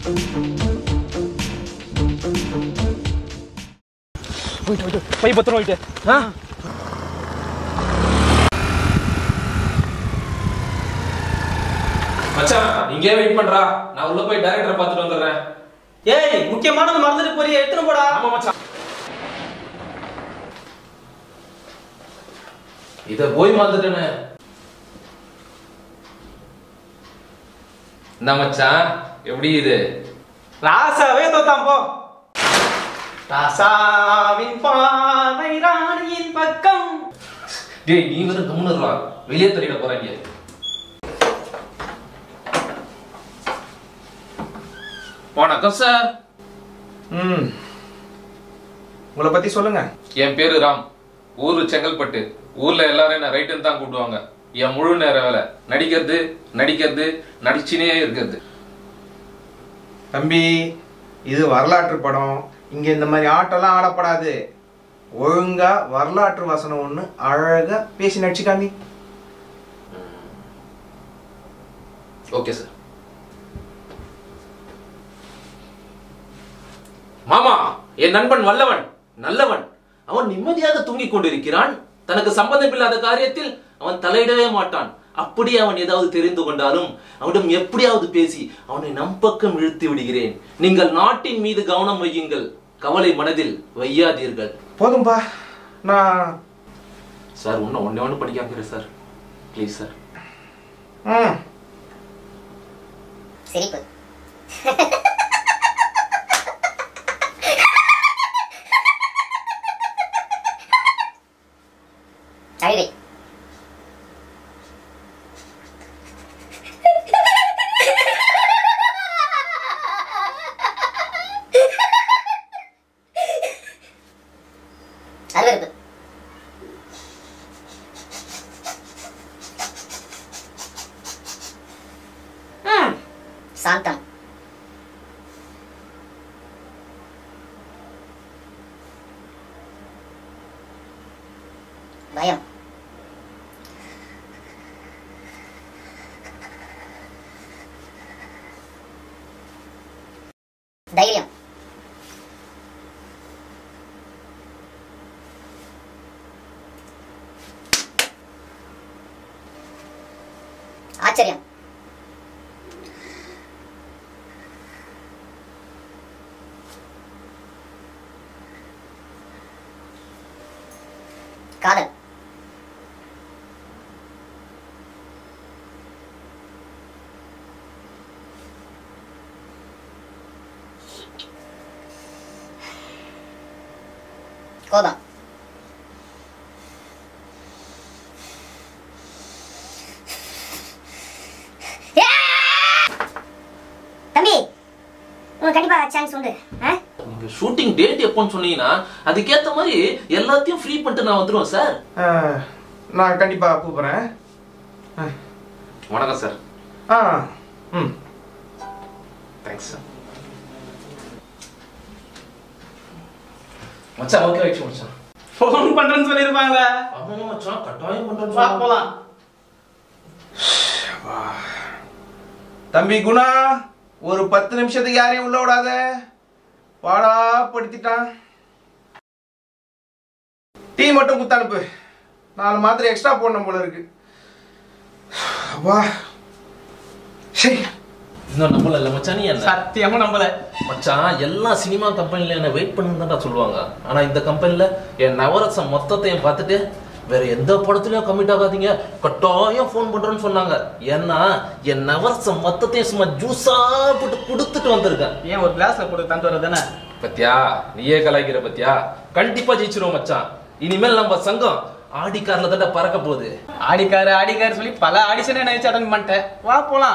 போயிட்டு போயிட்டு பை பத்திரம் போயிட்டு ஆ மச்சான் இங்கே வெயிட் பண்றா நான் உள்ள போய் டைரக்டரை பார்த்துட்டு வந்துடுறேன் ஏய் முக்கியமானது மறந்துட்டு போறிய எடுத்துன்னு போடா ஆமா மச்சான் இத போய் மறந்துட்டேனே என்ன மச்சான் எப்படி இது ராசாவே தோத்தான் போ ராசாவின் பாவை ராணியின் பக்கம் டேய் நீ வேற கம்முனுறா வெளியே தள்ளிட போறாங்க வணக்கம் சார் ம் உங்களை பத்தி சொல்லுங்க என் பேரு ராம் ஊரு செங்கல்பட்டு ஊர்ல எல்லாரும் என்ன ரைட்டுன்னு தான் கூப்பிடுவாங்க என் முழு நேர வேலை நடிக்கிறது நடிக்கிறது நடிச்சுனே இருக்கிறது தம்பி இது வரலாற்று படம் இங்க இந்த மாதிரி ஆட்டெல்லாம் ஆடப்படாது ஒழுங்கா வரலாற்று வசனம் ஒண்ணு அழகா பேசி நடிச்சு காமி ஓகே சார் மாமா என் நண்பன் வல்லவன் நல்லவன் அவன் நிம்மதியாக தூங்கிக் கொண்டிருக்கிறான் தனக்கு சம்பந்தமில்லாத காரியத்தில் அவன் தலையிடவே மாட்டான் அப்படி அவன் ஏதாவது தெரிந்து கொண்டாலும் அவனிடம் எப்படியாவது பேசி அவனை நம் பக்கம் இழுத்து விடுகிறேன் நீங்கள் நாட்டின் மீது கவனம் வையுங்கள் கவலை மனதில் வையாதீர்கள் போதும்பா நான் சார் ஒன்னும் ஒன்னே ஒன்று படிக்காம சார் ப்ளீஸ் சார் ம் சிரிப்பு அழுகை அருவருப்பு ம், சாந்தம் பயம் தைரியம் ஆச்சரியம் காதல் கோபம் தம்பி உனக்கு கண்டிப்பா சான்ஸ் உண்டு ஆ? நீங்க ஷூட்டிங் டேட் எப்போன்னு சொன்னீங்கன்னா அதுக்கேத்த மாதிரி எல்லாத்தையும் ஃப்ரீ பண்ணிட்டு நான் வந்துருவேன் சார் ஆ, நான் கண்டிப்பா கூப்பிடுறேன் ஆ, வணக்கம் சார் ஆ ம் தேங்க்ஸ் சார் மச்சான் ஓகே ஆயிடுச்சு மச்சான் ஃபோன் பண்றேன்னு சொல்லிருப்பாங்களே ஆமா மச்சான் கட்டாயம் வா பண்றேன் போலாம் தம்பி குணா ஒரு பத்து நிமிஷத்துக்கு யாரையும் உள்ள விடாத பாடா படுத்திட்டான் டீ மட்டும் குத்து அனுப்பு நாலு மாத்திரை எக்ஸ்ட்ரா போடணும் போல இருக்கு வா சரி இன்னும் நம்பல இல்ல மச்சான் நீ என்ன சத்தியமா நம்பல மச்சான் எல்லா சினிமா கம்பெனில என்ன வெயிட் பண்ணுன்னு தான் சொல்லுவாங்க ஆனா இந்த கம்பெனில என் நவரசம் மொத்தத்தையும் பார்த்துட்டு வேற எந்த படத்துலயும் கமிட் ஆகாதீங்க கட்டாயம் ஃபோன் பண்றேன்னு சொன்னாங்க ஏன்னா என் நவரசம் மொத்தத்தையும் சும்மா ஜூஸா போட்டு கொடுத்துட்டு வந்திருக்கேன் ஏன் ஒரு கிளாஸ்ல போட்டு தந்து வர தானே பத்தியா நீயே கலாய்க்கிற பத்தியா கண்டிப்பா ஜெயிச்சிருவோம் மச்சான் இனிமேல் நம்ம சங்கம் ஆடி கார்ல தட்ட பறக்க போகுது ஆடிக்காரு ஆடிக்காரு சொல்லி பல ஆடிஷனே நினைச்சு அட்டன் பண்ணிட்டேன் வா போலாம்